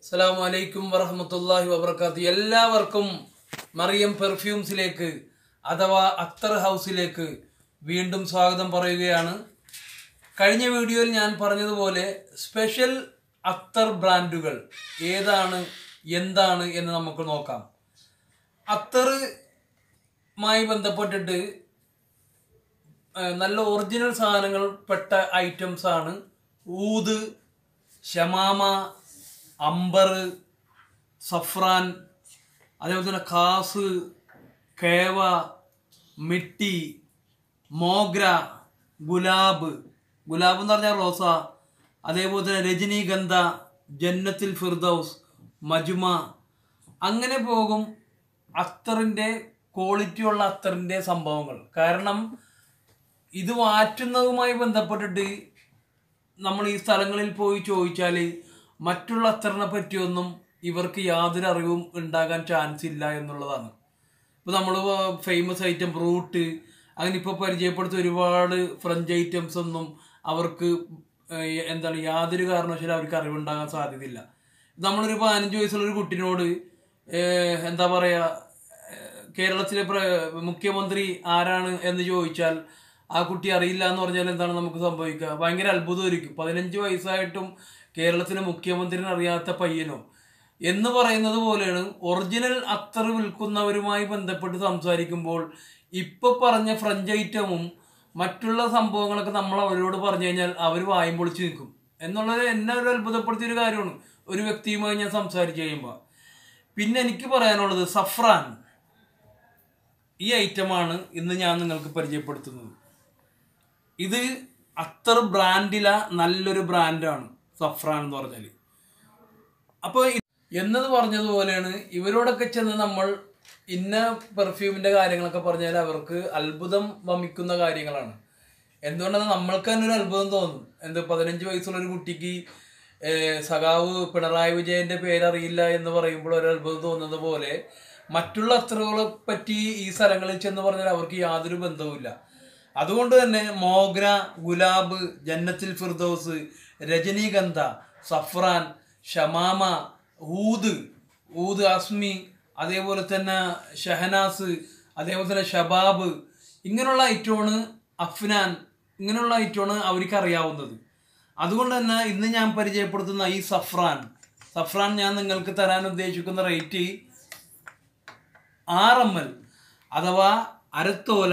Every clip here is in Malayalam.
അസ്സലാമു അലൈക്കും വറഹമത്തല്ലാഹി വബർക്കാത്തു എല്ലാവർക്കും മറിയം പെർഫ്യൂംസിലേക്ക് അഥവാ അത്തർ ഹൗസിലേക്ക് വീണ്ടും സ്വാഗതം പറയുകയാണ് കഴിഞ്ഞ വീഡിയോയിൽ ഞാൻ പറഞ്ഞതുപോലെ സ്പെഷ്യൽ അത്തർ ബ്രാൻഡുകൾ ഏതാണ് എന്താണ് എന്ന് നമുക്ക് നോക്കാം അത്തറുമായി ബന്ധപ്പെട്ടിട്ട് ഏഹ് നല്ല ഒറിജിനൽ സാധനങ്ങൾ പെട്ട ഐറ്റംസ് ആണ് ഊത് ഷമാമ അമ്പർ സഫ്രാൻ അതേപോലെ തന്നെ ഖാസ് കേവ മിട്ടി മോഗ്ര ഗുലാബ് ഗുലാബ് എന്ന് പറഞ്ഞാൽ റോസ അതേപോലെ തന്നെ രജനീഗന്ധ ജന്നത്തിൽ ഫിർദൌസ് മജുമ അങ്ങനെ പോകും അത്തറിൻ്റെ ക്വാളിറ്റിയുള്ള അത്തറിൻ്റെ സംഭവങ്ങൾ കാരണം ഇത് മാറ്റുന്നതുമായി ബന്ധപ്പെട്ടിട്ട് നമ്മൾ ഈ സ്ഥലങ്ങളിൽ പോയി ചോദിച്ചാൽ മറ്റുള്ള അത്തറിനെ പറ്റിയൊന്നും ഇവർക്ക് യാതൊരു അറിവും ഉണ്ടാകാൻ ചാൻസ് ഇല്ല എന്നുള്ളതാണ് ഇപ്പോൾ നമ്മൾ ഫേമസ് ഐറ്റം റൂട്ട് അങ്ങനെ ഇപ്പോൾ പരിചയപ്പെടുത്തിയ ഒരുപാട് ഫ്രഞ്ച് ഐറ്റംസ് ഒന്നും അവർക്ക് ഏഹ്, എന്താണ് യാതൊരു കാരണവശാലും അവർക്ക് അറിവുണ്ടാകാൻ സാധ്യതയില്ല നമ്മളൊരു പതിനഞ്ച് വയസ്സുള്ള ഒരു കുട്ടിനോട് ഏഹ്, എന്താ പറയുക ഏഹ്, കേരളത്തിലെ പ്ര- മുഖ്യമന്ത്രി ആരാണ് എന്ന് ചോദിച്ചാൽ ആ കുട്ടി അറിയില്ല എന്ന് പറഞ്ഞാൽ എന്താണ് നമുക്ക് സംഭവിക്കുക ഭയങ്കര അത്ഭുതമായിരിക്കും പതിനഞ്ച് വയസ്സായിട്ടും കേരളത്തിലെ മുഖ്യമന്ത്രിനെ അറിയാത്ത പയ്യനോ എന്ന് പറയുന്നത് പോലെയാണ് ഒറിജിനൽ അത്തർ വിൽക്കുന്നവരുമായി ബന്ധപ്പെട്ട് സംസാരിക്കുമ്പോൾ ഇപ്പൊ പറഞ്ഞ ഫ്രഞ്ച് ഐറ്റമും മറ്റുള്ള സംഭവങ്ങളൊക്കെ നമ്മൾ അവരോട് പറഞ്ഞു കഴിഞ്ഞാൽ അവർ വായും പൊളിച്ച് നിൽക്കും എന്നുള്ളത് എന്നെ ഒരു അത്ഭുതപ്പെടുത്തിയ ഒരു കാര്യമാണ് ഒരു വ്യക്തിയുമായി ഞാൻ സംസാരിച്ച് കഴിയുമ്പോൾ പിന്നെ എനിക്ക് പറയാനുള്ളത് സഫ്രാൻ ഈ ഐറ്റമാണ് ഇന്ന് ഞാൻ നിങ്ങൾക്ക് പരിചയപ്പെടുത്തുന്നത് ഇത് അത്തർ ബ്രാൻഡില നല്ലൊരു ബ്രാൻഡാണ് സഫ്രാൻ എന്ന് പറഞ്ഞാൽ അപ്പോൾ എന്നത് പറഞ്ഞതുപോലെയാണ് ഇവരോടൊക്കെ ചെന്ന് നമ്മൾ ഇന്ന പെർഫ്യൂമിന്റെ കാര്യങ്ങളൊക്കെ പറഞ്ഞാൽ അവർക്ക് അത്ഭുതം വമിക്കുന്ന കാര്യങ്ങളാണ് എന്തുകൊണ്ടാണ് നമ്മൾക്ക് തന്നെ ഒരു അത്ഭുതം തോന്നും എന്ത് പതിനഞ്ച് വയസ്സുള്ള ഒരു കുട്ടിക്ക് ഏഹ്, സഖാവ് പിണറായി വിജയന്റെ പേരറിയില്ല എന്ന് പറയുമ്പോൾ ഒരു അത്ഭുതം തോന്നുന്നത് പോലെ മറ്റുള്ള അത്രകളെ പറ്റി ഈ സ്ഥലങ്ങളിൽ ചെന്ന് പറഞ്ഞാൽ അവർക്ക് യാതൊരു ബന്ധവുമില്ല അതുകൊണ്ട് തന്നെ മോഗ്ര ഗുലാബ് ജന്നത്തിൽ ഫിർദോസ് രജനീഗന്ധ സഫ്രാൻ ഷമാമ ഊദ് ഊദ് അസ്മി അതേപോലെ തന്നെ ഷഹനാസ് അതേപോലെ തന്നെ ഷബാബ് ഇങ്ങനെയുള്ള ഐറ്റമാണ് അഫ്നാൻ ഇങ്ങനെയുള്ള ഐറ്റമാണ് അവർക്ക് അറിയാവുന്നത് അതുകൊണ്ട് തന്നെ ഇന്ന് ഞാൻ പരിചയപ്പെടുത്തുന്ന ഈ സഫ്രാൻ സഫ്രാൻ ഞാൻ നിങ്ങൾക്ക് തരാൻ ഉദ്ദേശിക്കുന്ന റേറ്റ് ആറ് എം എൽ അഥവാ അരത്തോല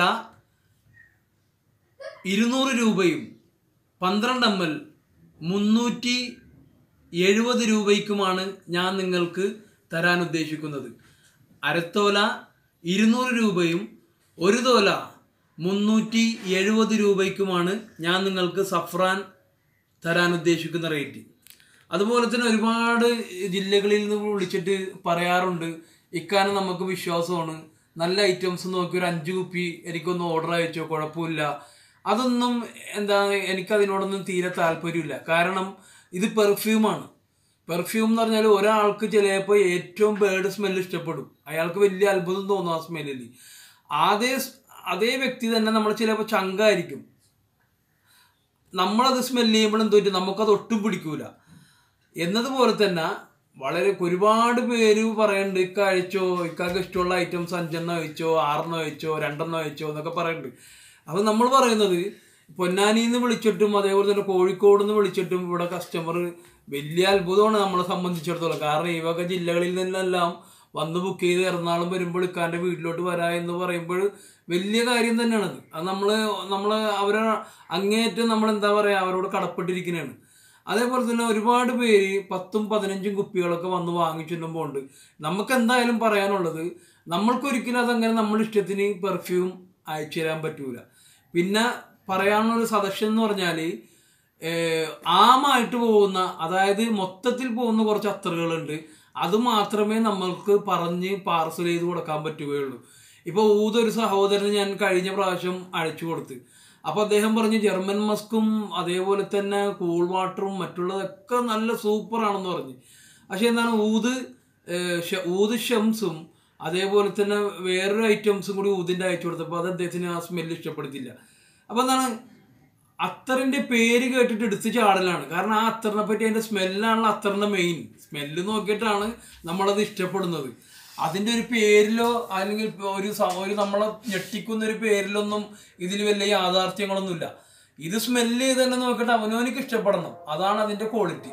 ഇരുന്നൂറ് രൂപയും പന്ത്രണ്ട് എം എൽ മുന്നൂറ്റി എഴുപത് രൂപയ്ക്കുമാണ് ഞാൻ നിങ്ങൾക്ക് തരാൻ ഉദ്ദേശിക്കുന്നത് അരത്തോല ഇരുന്നൂറ് രൂപയും ഒരു തോല മുന്നൂറ്റി എഴുപത് രൂപയ്ക്കുമാണ് ഞാൻ നിങ്ങൾക്ക് സഫ്രാൻ തരാൻ ഉദ്ദേശിക്കുന്ന റേറ്റ് അതുപോലെ തന്നെ ഒരുപാട് ജില്ലകളിൽ നിന്ന് വിളിച്ചിട്ട് പറയാറുണ്ട് ഇക്കാലം നമുക്ക് വിശ്വാസമാണ് നല്ല ഐറ്റംസ് നോക്കി ഒരു അഞ്ച് കുപ്പി എനിക്കൊന്ന് ഓർഡർ അയച്ചോ കുഴപ്പമില്ല അതൊന്നും എന്താ എനിക്കതിനോടൊന്നും തീരെ താല്പര്യമില്ല കാരണം ഇത് പെർഫ്യൂമാണ് പെർഫ്യൂം എന്ന് പറഞ്ഞാൽ ഒരാൾക്ക് ചിലപ്പോൾ ഏറ്റവും ബേഡ് സ്മെല്ല് ഇഷ്ടപ്പെടും അയാൾക്ക് വലിയ അത്ഭുതം തോന്നും ആ സ്മെല്ലിൽ അതേ അതേ വ്യക്തി തന്നെ നമ്മൾ ചിലപ്പോൾ ചങ്കായിരിക്കും നമ്മളത് സ്മെല്ല് ചെയ്യുമ്പോൾ എന്തോ പറ്റും നമുക്കത് ഒട്ടും പിടിക്കൂല എന്നതുപോലെ തന്നെ വളരെ ഒരുപാട് പേര് പറയുന്നുണ്ട് ഇക്ക അയച്ചോ ഇക്കാക്ക് ഇഷ്ടമുള്ള ഐറ്റംസ് അഞ്ചെണ്ണം അയച്ചോ ആറെണ്ണം അയച്ചോ രണ്ടെണ്ണം അയച്ചോ എന്നൊക്കെ പറയുന്നുണ്ട് അപ്പോൾ നമ്മൾ പറയുന്നത് പൊന്നാനിയിൽ നിന്ന് വിളിച്ചിട്ടും അതേപോലെ തന്നെ കോഴിക്കോട് നിന്ന് വിളിച്ചിട്ടും ഇവിടെ കസ്റ്റമർ വലിയ അത്ഭുതമാണ് നമ്മളെ സംബന്ധിച്ചിടത്തോളം കാരണം ഈ വക ജില്ലകളിൽ നിന്നെല്ലാം വന്ന് ബുക്ക് ചെയ്ത് എറണാകുളം വരുമ്പോൾ ഇക്കാൻ്റെ വീട്ടിലോട്ട് വരാ എന്ന് പറയുമ്പോൾ വലിയ കാര്യം തന്നെയാണത് അത് നമ്മൾ നമ്മൾ അവരെ അങ്ങേയറ്റം നമ്മൾ എന്താ പറയുക അവരോട് കടപ്പെട്ടിരിക്കുന്നതാണ് അതേപോലെ തന്നെ ഒരുപാട് പേര് പത്തും പതിനഞ്ചും കുപ്പികളൊക്കെ വന്ന് വാങ്ങിച്ചിട്ടുമ്പോൾ ഉണ്ട് നമുക്ക് എന്തായാലും പറയാനുള്ളത് നമ്മൾക്കൊരിക്കലും അതങ്ങനെ നമ്മുടെ ഇഷ്ടത്തിന് പെർഫ്യൂം അയച്ചു തരാൻ പറ്റൂല പിന്നെ പറയാനുള്ള ഒരു സജഷൻ എന്ന് പറഞ്ഞാൽ ആമായിട്ട് പോകുന്ന അതായത് മൊത്തത്തിൽ പോകുന്ന കുറച്ച് അത്തറുകളുണ്ട് അത് മാത്രമേ നമ്മൾക്ക് പറഞ്ഞ് പാർസൽ ചെയ്ത് കൊടുക്കാൻ പറ്റുകയുള്ളൂ ഇപ്പോൾ ഊതൊരു സഹോദരന് ഞാൻ കഴിഞ്ഞ പ്രാവശ്യം അയച്ചു കൊടുത്ത് അപ്പോൾ അദ്ദേഹം പറഞ്ഞു ജർമ്മൻ മസ്കും അതേപോലെ തന്നെ കൂൾ വാട്ടറും മറ്റുള്ളതൊക്കെ നല്ല സൂപ്പറാണെന്ന് പറഞ്ഞു പക്ഷെ എന്താണ് ഊത് ഏഹ്, ഷ- ഊത് ഷംസും അതേപോലെ തന്നെ വേറൊരു ഐറ്റംസും കൂടി ഊതിൻ്റെ അയച്ചു കൊടുത്തപ്പോൾ അത് അദ്ദേഹത്തിന് ആ സ്മെല്ല് ഇഷ്ടപ്പെടുത്തില്ല അപ്പോൾ എന്താണ് അത്തറിന്റെ പേര് കേട്ടിട്ട് എടുത്ത് ചാടലാണ് കാരണം ആ അത്തറിനെ പറ്റി അതിന്റെ സ്മെല്ലാണ് അത്തറിന്റെ മെയിൻ സ്മെല്ല് നോക്കിയിട്ടാണ് നമ്മളത് ഇഷ്ടപ്പെടുന്നത് അതിന്റെ ഒരു പേരിലോ അല്ലെങ്കിൽ ഒരു സ- ഒരു നമ്മളെ ഞെട്ടിക്കുന്ന ഒരു പേരിലൊന്നും ഇതിൽ വലിയ യാഥാർത്ഥ്യങ്ങളൊന്നുമില്ല ഇത് സ്മെല്ല് ചെയ്ത് തന്നെ നോക്കിയിട്ട് അവനവനിക്ക് ഇഷ്ടപ്പെടണം അതാണ് അതിന്റെ ക്വാളിറ്റി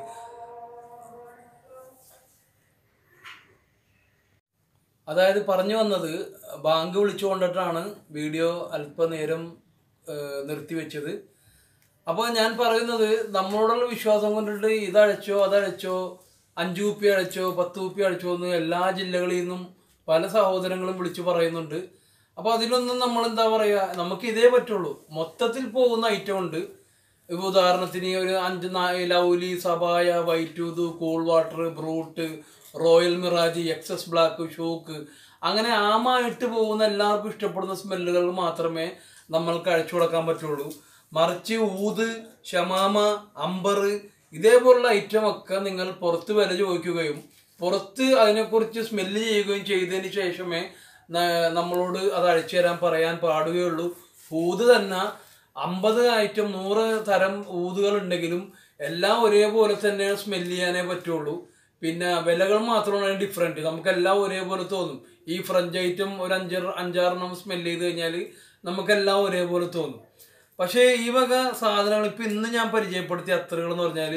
അതായത് പറഞ്ഞു വന്നത് ബാങ്ക് വിളിച്ചു കൊണ്ടിട്ടാണ് വീഡിയോ അല്പനേരം ഏഹ്, നിർത്തിവെച്ചത് അപ്പോൾ ഞാൻ പറയുന്നത് നമ്മളോടുള്ള വിശ്വാസം കൊണ്ടിട്ട് ഇതഴച്ചോ അതഴച്ചോ അഞ്ചു കുപ്പി അഴച്ചോ പത്ത് കുപ്പി അഴച്ചോ എന്ന് എല്ലാ ജില്ലകളിൽ നിന്നും പല സഹോദരങ്ങളും വിളിച്ചു പറയുന്നുണ്ട് അപ്പോൾ അതിലൊന്നും നമ്മൾ എന്താ പറയുക നമുക്ക് ഇതേ പറ്റുള്ളൂ മൊത്തത്തിൽ പോകുന്ന ഐറ്റം ഉണ്ട് ഇപ്പോൾ ഉദാഹരണത്തിന് ഒരു അഞ്ച് നാ- ലൗലി സബായ വൈറ്റൂത് Cool Water Brut Royal Mirage excess black shock അങ്ങനെ ആമായിട്ട് പോകുന്ന എല്ലാവർക്കും ഇഷ്ടപ്പെടുന്ന സ്മെല്ലുകൾ മാത്രമേ നമ്മൾക്ക് അഴിച്ചു കൊടുക്കാൻ പറ്റുള്ളൂ മറിച്ച് ഊത് ഷമാമ അമ്പർ ഇതേപോലുള്ള ഐറ്റം ഒക്കെ നിങ്ങൾ പുറത്ത് വില ചോദിക്കുകയും പുറത്ത് അതിനെക്കുറിച്ച് സ്മെല്ല് ചെയ്യുകയും ചെയ്തതിന് ശേഷമേ ന- നമ്മളോട് അത് അഴിച്ചു തരാൻ പറയാൻ പാടുകയുള്ളൂ ഊത് തന്നെ അമ്പത് ഐറ്റം നൂറ് തരം ഊതുകൾ ഉണ്ടെങ്കിലും എല്ലാം ഒരേപോലെ തന്നെ സ്മെല്ല് ചെയ്യാനേ പറ്റുള്ളൂ പിന്നെ വിലകൾ മാത്രമാണ് ഡിഫറെന്റ് നമുക്കെല്ലാം ഒരേപോലെ തോന്നും ഈ ഫ്രഞ്ച് ഐറ്റം ഒരു അഞ്ചാറ് അഞ്ചാറെണ്ണം സ്മെല്ല് ചെയ്ത് കഴിഞ്ഞാൽ നമുക്കെല്ലാം ഒരേപോലെ തോന്നും പക്ഷേ ഈ വക സാധനങ്ങൾ ഇപ്പം ഇന്ന് ഞാൻ പരിചയപ്പെടുത്തിയ അത്തറുകൾ എന്ന് പറഞ്ഞാൽ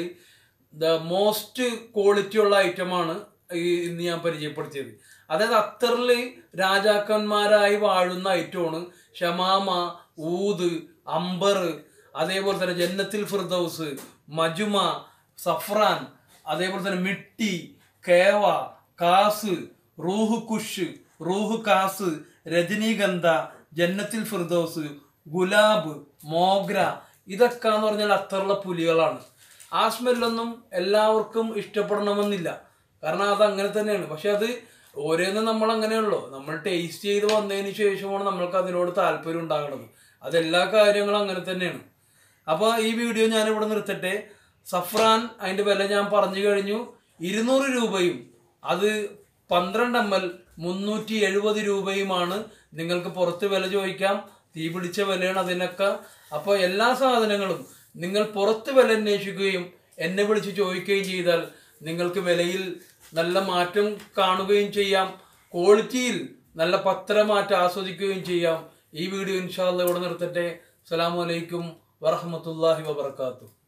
ദ മോസ്റ്റ് ക്വാളിറ്റി ഉള്ള ഐറ്റമാണ് ഈ ഇന്ന് ഞാൻ പരിചയപ്പെടുത്തിയത് അതായത് അത്തറിൽ രാജാക്കന്മാരായി വാഴുന്ന ഐറ്റമാണ് ഷമാമ ഊത് അമ്പർ അതേപോലെ തന്നെ ജന്നത്തിൽ ഫിർദൌസ് മജുമ സഫ്രാൻ അതേപോലെ തന്നെ മിട്ടി കേവ കാസ് റൂഹ് കുഷ് റൂഹ് കാസ് രജനീഗന്ധ ജന്നത്തിൽ ഫിർദൌസ് ഗുലാബ് മോഗ്ര ഇതൊക്കെ എന്ന് പറഞ്ഞാൽ അത്തറുള്ള പുലികളാണ് ആ സ്മെല്ലൊന്നും എല്ലാവർക്കും ഇഷ്ടപ്പെടണമെന്നില്ല കാരണം അത് അങ്ങനെ തന്നെയാണ് പക്ഷെ അത് ഓരോന്നും നമ്മൾ അങ്ങനെയുള്ളൂ നമ്മൾ ടേസ്റ്റ് ചെയ്ത് വന്നതിന് ശേഷമാണ് നമ്മൾക്ക് അതിനോട് താല്പര്യം ഉണ്ടാകുന്നത് അതെല്ലാ കാര്യങ്ങളും അങ്ങനെ തന്നെയാണ് അപ്പോൾ ഈ വീഡിയോ ഞാൻ ഇവിടെ നിർത്തട്ടെ സഫ്രാൻ അതിന്റെ വില ഞാൻ പറഞ്ഞു കഴിഞ്ഞു ഇരുന്നൂറ് രൂപയും അത് പന്ത്രണ്ട് എം എൽ മുന്നൂറ്റി എഴുപത് രൂപയുമാണ് നിങ്ങൾക്ക് പുറത്ത് വില ചോദിക്കാം തീ പിടിച്ച വിലയാണ് അതിനൊക്കെ അപ്പോൾ എല്ലാ സാധനങ്ങളും നിങ്ങൾ പുറത്ത് വില അന്വേഷിക്കുകയും എന്നെ വിളിച്ച് ചോദിക്കുകയും ചെയ്താൽ നിങ്ങൾക്ക് വിലയിൽ നല്ല മാറ്റം കാണുകയും ചെയ്യാം ക്വാളിറ്റിയിൽ നല്ല പത്രമാറ്റം ആസ്വദിക്കുകയും ചെയ്യാം ഈ വീഡിയോ ഇൻഷാല്ല ഇവിടെ നിർത്തട്ടെ അസ്സലാമു അലൈക്കും വറഹമത്തല്ലാഹി വബർക്കാത്തു